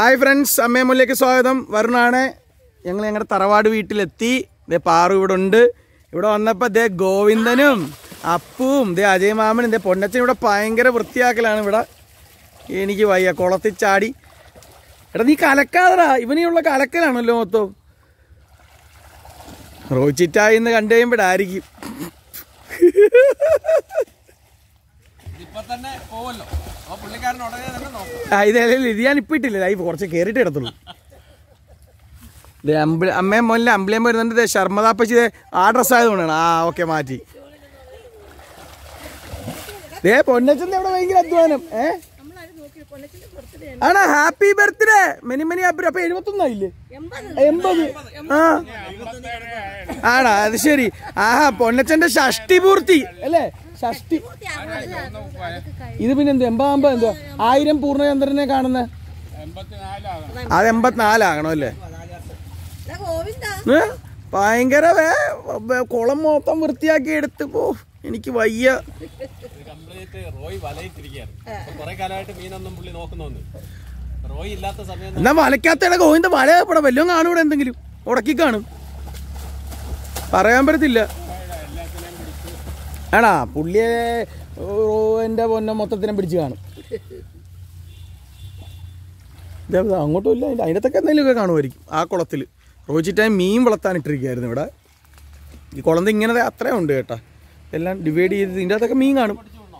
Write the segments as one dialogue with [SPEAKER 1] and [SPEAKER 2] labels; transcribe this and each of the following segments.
[SPEAKER 1] Hi friends അമ്മയെ മുല്ലേക്ക് സ്വാഗതം വരുണാണ് ഞങ്ങൾ ഞങ്ങളുടെ തറവാട് വീട്ടിലെത്തി ദേ പാറു ഇവിടെ ഉണ്ട് ഇവിടെ വന്നപ്പോൾ ദേ ഗോവിന്ദനും അപ്പുവും ദേ അജയ് മാമനും ദേ പൊന്നച്ചനും ഇവിടെ ഭയങ്കര വൃത്തിയാക്കലാണ് ഇവിടെ എനിക്ക് വയ്യ കുളത്തിൽ ചാടി എടാ നീ കലക്കാതടാ ഇവനെയുള്ള കലക്കലാണല്ലോ മൊത്തം റോച്ചിറ്റായി എന്ന് കണ്ടു കഴിയുമ്പോഴായിരിക്കും
[SPEAKER 2] ഇപ്പൊ തന്നെ പോവല്ലോ അപ്പൊ പുള്ളിക്കാരൻ ഉടനെ തന്നെ നോക്കും
[SPEAKER 1] ആ ഇതല്ലേ ഇത് ഞാൻ ഇപ്പം ഇട്ടില്ല ലൈവ് കുറച്ച് കയറിയിട്ട് കിടത്തുള്ളൂ ദേ അമ്പിളി അമ്മയും മോനിലെ അമ്പിളിയും വരുന്നുണ്ട് ദേ ശർമ്മദാപ്പച്ചി ദേ ആ ഡ്രസ് ആയതുകൊണ്ടാണ് ആ ഓക്കെ മാറ്റി ദേ പൊന്നച്ചന്റെ അവിടെ ഭയങ്കര അധ്വാനം ഏ ആണോ happy birthday many many happy അപ്പൊ എഴുപത്തൊന്നായില്ലേ എൺപത് ആ ആണോ അത് ശരി ആഹാ പൊന്നച്ചന്റെ ഷഷ്ടി പൂർത്തി അല്ലേ ഷഷ്ടി ഇത് പിന്നെ എന്ത് എൺപതാകുമ്പോ എന്തോ ആയിരം പൂർണ്ണചന്ദ്രനെ കാണുന്ന അത് എൺപത്തിനാലാകണം അല്ലേ ഏ? ഭയങ്കര വേ- വേ- കുളം മൊത്തം വൃത്തിയാക്കി എടുത്ത് പോ എനിക്ക് വയ്യ
[SPEAKER 2] കംപ്ലീറ്റ് റോയ് വലയിട്ടിരിക്കുകയാണ് കുറെ കാലമായിട്ട് മീനൊന്നും പുള്ളി നോക്കുന്നുണ്ട് റോയ് ഇല്ലാത്ത സമയം
[SPEAKER 1] എന്നാ വലക്കാത്തയുടെ ഗോവിന്ദ വലയപ്പെടാ വല്ലതും കാണും ഇവിടെ എന്തെങ്കിലും ഉടക്കി കാണും പറയാൻ പറ്റത്തില്ല ആണാ പുള്ളിയെ ഓ, എന്റെ പൊന്നെ മൊത്തത്തിനെ പിടിച്ച് കാണും ഇതേ ഇത് അങ്ങോട്ടും ഇല്ല അതിൻ്റെ അതിനകത്തൊക്കെ എന്തെങ്കിലുമൊക്കെ കാണുമായിരിക്കും ആ കുളത്തിൽ റോച്ചിട്ടായി മീൻ വളർത്താനിട്ടിരിക്കുകയായിരുന്നു ഇവിടെ ഈ കുളന്ത് ഇങ്ങനെ അത്രയും ഉണ്ട് കേട്ടാ എല്ലാം ഡിവൈഡ് ചെയ്ത് ഇതിൻ്റെ അകത്തൊക്കെ മീൻ കാണും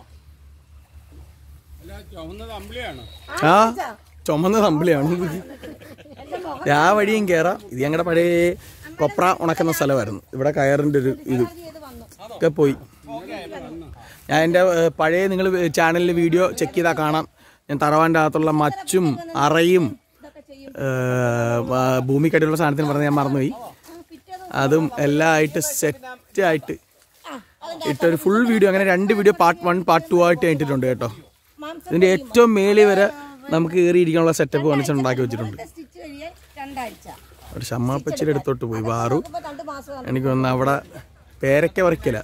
[SPEAKER 1] ആ ചുമന്ന തമ്പിളിയാണ് ആ വഴിയും കയറാം ഇത് ഞങ്ങളുടെ പഴയ കൊപ്ര ഉണക്കുന്ന സ്ഥലമായിരുന്നു ഇവിടെ കയറിൻ്റെ ഒരു ഇത് ഒക്കെ പോയി ഞാൻ എൻ്റെ ഏഹ്, പഴയ നിങ്ങൾ ചാനലിൽ വീഡിയോ ചെക്ക് ചെയ്താൽ കാണാം ഞാൻ തറവാൻ്റെ അകത്തുള്ള മച്ചും അറയും ഏഹ്, വ- ഭൂമിക്കടിയുള്ള സാധനത്തിന് പറഞ്ഞ് ഞാൻ മറന്നുപോയി അതും എല്ലാം ആയിട്ട് സെറ്റായിട്ട് ഇട്ടൊരു ഫുൾ വീഡിയോ അങ്ങനെ രണ്ട് video part one part two ആയിട്ട് ഇട്ടിട്ടുണ്ട് കേട്ടോ ഇതിൻ്റെ ഏറ്റവും മേളി വരെ നമുക്ക് കയറിയിരിക്കാനുള്ള സെറ്റപ്പ് കാണിച്ച് ഉണ്ടാക്കി വെച്ചിട്ടുണ്ട്
[SPEAKER 3] സ്റ്റിച്ച് കഴിയാൻ രണ്ടാഴ്ച
[SPEAKER 1] ഒരു ഷമ്മാപ്പച്ചിയുടെ അടുത്തോട്ട് പോയി വാറു
[SPEAKER 3] ഇപ്പൊ രണ്ട് മാസം
[SPEAKER 1] എനിക്ക് വന്ന് അവിടെ പേരൊക്കെ വരയ്ക്കല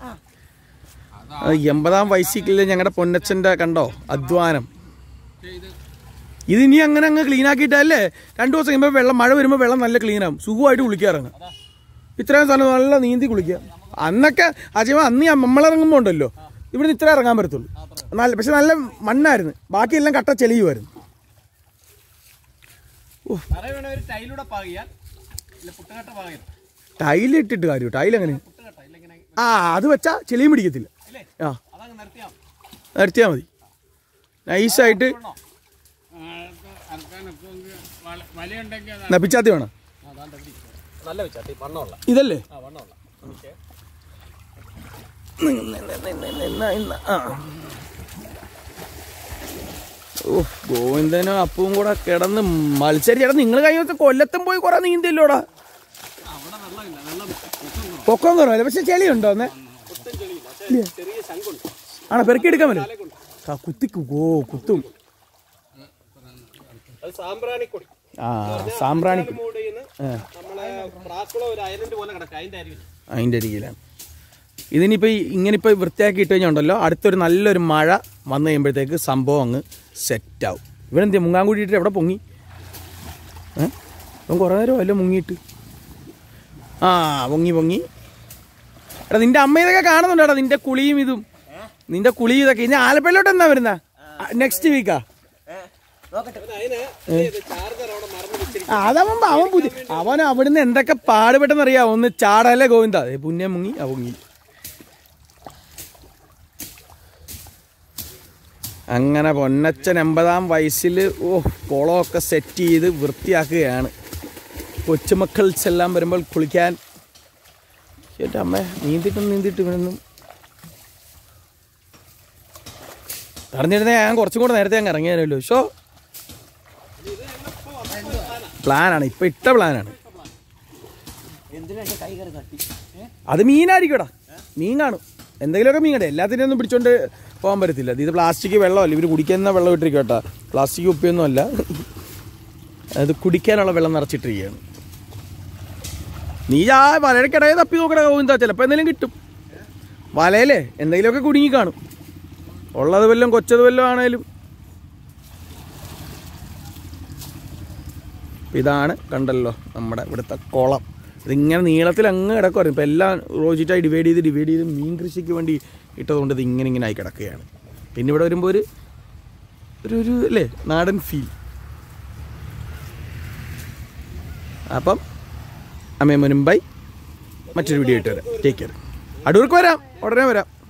[SPEAKER 1] എൺപതാം വയസ്സിൽ ഞങ്ങളുടെ പൊന്നച്ചൻ്റെ കണ്ടോ അധ്വാനം ഇത് ഇനി അങ്ങനെ അങ്ങ് ക്ലീൻ ആക്കിയിട്ടല്ലേ രണ്ടു ദിവസം കഴിയുമ്പോൾ വെള്ളം മഴ വരുമ്പോൾ വെള്ളം നല്ല ക്ലീൻ ആവും സുഖമായിട്ട് കുളിക്കാറങ്ങ് ഇത്രയും സ്ഥലം നല്ല നീന്തി കുളിക്കുക അന്നൊക്കെ അജീവ അന്ന് ഞാൻ നമ്മളിറങ്ങുമ്പോൾ ഉണ്ടല്ലോ ഇവിടുന്ന് ഇത്ര ഇറങ്ങാൻ പറ്റത്തുള്ളൂ നല്ല പക്ഷെ നല്ല മണ്ണായിരുന്നു ബാക്കിയെല്ലാം കട്ട ചെളിയുമായിരുന്നു
[SPEAKER 2] തറ വേണ ഒരു ടൈലൂടെ പാകിയാൽ ഇല്ല പുട്ടുകട്ട പാകിയാൽ
[SPEAKER 1] ടൈലിട്ടിട്ട് കാര്യം ടൈൽ എങ്ങനെ
[SPEAKER 2] പുട്ടുകട്ട ഇല്ല ഇങ്ങനെ
[SPEAKER 1] ആ അത് വെച്ചാ ചെളിയും പിടിക്കത്തില്ല
[SPEAKER 2] ഇല്ലേ
[SPEAKER 1] ആ
[SPEAKER 2] അതങ്ങ് നിർത്തിയാ
[SPEAKER 1] നിർത്തിയാൽ മതി നൈസായിട്ട് എന്നാ പിച്ചാത്തി വേണം
[SPEAKER 2] നല്ല വെച്ചാട്ടി വണ്ണമുള്ള
[SPEAKER 1] ഇതല്ലേ
[SPEAKER 2] ആ വണ്ണമുള്ള ഓക്കെ
[SPEAKER 1] ആ. ഓ ഗോവിന്ദനും അപ്പവും കൂടെ കിടന്ന് മത്സരിച്ചേട്ടാ നിങ്ങൾ കഴിഞ്ഞ ദിവസം കൊല്ലത്തും പോയി കുറെ നീന്തില്ലോടാ
[SPEAKER 2] അവിടെ വെള്ളമില്ല വെള്ളം
[SPEAKER 1] പൊക്കം കുറവല്ലേ പക്ഷെ ചെളിയുണ്ടോ എന്നേ
[SPEAKER 2] പുട്ടും ചെളിയില്ല പക്ഷേ ചെറിയ ശങ്കുണ്ട്
[SPEAKER 1] ആണോ പെറുക്കിയെടുക്കാൻ പറ്റും ആ കുത്തിക്കു ഓ കുത്തും
[SPEAKER 2] അത് സാമ്പ്രാണിക്കൊടി
[SPEAKER 1] ആ സാമ്പ്രാണിക്ക്
[SPEAKER 2] മൂടിന്ന് നമ്മളെ പ്രാക്കുളം ഒരു ഐലൻഡ് പോലെ കിടക്കുക അതിന്റെ അരികിൽ
[SPEAKER 1] അതിൻ്റെ അരികിലാണ് ഇതിനിപ്പോൾ ഇങ്ങനെ ഇപ്പോൾ വൃത്തിയാക്കി ഇട്ട് കഴിഞ്ഞുണ്ടല്ലോ അടുത്തൊരു നല്ലൊരു മഴ വന്നു കഴിയുമ്പോഴത്തേക്ക് സംഭവം അങ്ങ് സെറ്റാവും ഇവനെന്ത് മുങ്ങാൻ കൂടിയിട്ട് എവിടെ പൊങ്ങി ഏ ഇവൻ കുറേ നേരം വല്ല മുങ്ങിയിട്ട് ആ പൊങ്ങി പൊങ്ങി എടാ നിന്റെ അമ്മ ഇതൊക്കെ കാണുന്നുണ്ടോടാ നിന്റെ കുളിയും ഇതും നിന്റെ കുളി ഇതൊക്കെ ഇനി ആലപ്പുഴയിലോട്ട് എന്നാ വരുന്ന നെക്സ്റ്റ് വീക്കാ
[SPEAKER 2] അതിന് ചാർജർ അവിടെ മറന്നു വെച്ചിരിക്കും
[SPEAKER 1] ആ, അതവൻ അവൻ പുതിയ അവൻ അവിടുന്ന് എന്തൊക്കെ പാടുപെട്ടെന്നറിയാം ഒന്ന് ചാടല്ലേ ഗോവിന്ദ ദേ പുണ്യം മുങ്ങി ആ പൊങ്ങി അങ്ങനെ പൊന്നച്ചൻ എൺപതാം വയസ്സിൽ ഓ കുളമൊക്കെ സെറ്റ് ചെയ്ത് വൃത്തിയാക്കുകയാണ് കൊച്ചുമക്കൾസ് എല്ലാം വരുമ്പോൾ കുളിക്കാൻ എൻ്റെ അമ്മ നീന്തിട്ടും നീന്തിട്ട് ഇവനൊന്നും അറിഞ്ഞിരുന്നേ ഞാൻ കുറച്ചും കൂടെ നേരത്തെ അങ്ങ് ഇറങ്ങിയാലോ ഷോ പ്ലാനാണ് ഇപ്പൊ ഇട്ട പ്ലാനാണ് അത് മീനായിരിക്കടാ മീൻ കാണും എന്തെങ്കിലുമൊക്കെ മീൻ കണ്ടേ എല്ലാത്തിനും ഒന്നും പിടിച്ചോണ്ട് പോകാൻ പറ്റത്തില്ല ഇത് പ്ലാസ്റ്റിക് വെള്ളമല്ല ഇവർ കുടിക്കുന്ന വെള്ളം ഇട്ടിരിക്കും കേട്ടോ പ്ലാസ്റ്റിക് കുപ്പിയൊന്നും അല്ല അത് കുടിക്കാനുള്ള വെള്ളം നിറച്ചിട്ടിരിക്കുകയാണ് നീ ആ വലയ്ക്കിടയിൽ തപ്പി നോക്കണ പോകുന്നതാ ചിലപ്പോൾ എന്തെങ്കിലും കിട്ടും വലയിലേ എന്തെങ്കിലുമൊക്കെ കുടുങ്ങി കാണും ഉള്ളത് വല്ലതും കൊച്ചത് വല്ലതും ആണേലും ഇതാണ് കണ്ടല്ലോ നമ്മുടെ ഇവിടുത്തെ കുളം ഇതിങ്ങനെ നീളത്തിൽ അങ്ങ് കിടക്കുമായിരുന്നു ഇപ്പം എല്ലാം റോജിറ്റായി ഡിവൈഡ് ചെയ്ത് ഡിവൈഡ് ചെയ്ത് മീൻ കൃഷിക്ക് വേണ്ടി ഇട്ടതുകൊണ്ട് ഇത് ഇങ്ങനെ ഇങ്ങനെ ആയി കിടക്കുകയാണ് പിന്നെ ഇവിടെ വരുമ്പോൾ ഒരു ഒരു ഒരു അല്ലേ നാടൻ ഫീൽ അപ്പം അമ്മേ മുൻപൈ മറ്റൊരു വീഡിയോ ഇട്ട് വരാം ടേക്ക് കെയർ അടൂർക്ക് വരാം ഉടനെ വരാം